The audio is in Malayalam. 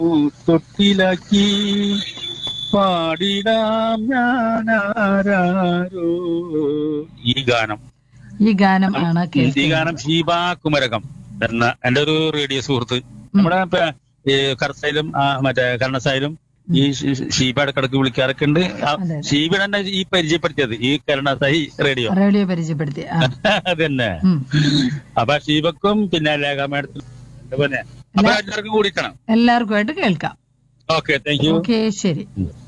തൊട്ടിലാക്കി പാടിടാം ഞാനാരോ ഈ ഗാനം ഈ ഗാനം ആണ് ഈ കേൾക്കുന്നത് ഗാനം ഷീബ കുമരകം എന്ന എന്റെ ഒരു റേഡിയോ സുഹൃത്ത് നമ്മുടെ ഇപ്പൊ ഈ കർസയിലും ആ, മറ്റേ കർണസായാലും ഈ ഷീ- ഷീ- ഷീബ ഇടക്കിടക്ക് വിളിക്കാറൊക്കെ ഉണ്ട് ആ, അതെ. ഷീബ തന്നെ ഈ പരിചയപ്പെടുത്തിയത് ഈ കരുണസായി റേഡിയോ റേഡിയോ പരിചയപ്പെടുത്തി ആ അതന്നെ ഉം. അപ്പൊ ഷീബക്കും പിന്നെ ലേഖ മേഡത്തിനും അതുപോലെ അപ്പൊ എല്ലാവർക്കും കൂടിക്കണം എല്ലാവർക്കുമായിട്ട് കേൾക്കാം ഓക്കെ താങ്ക് യു ഓക്കെ ശരി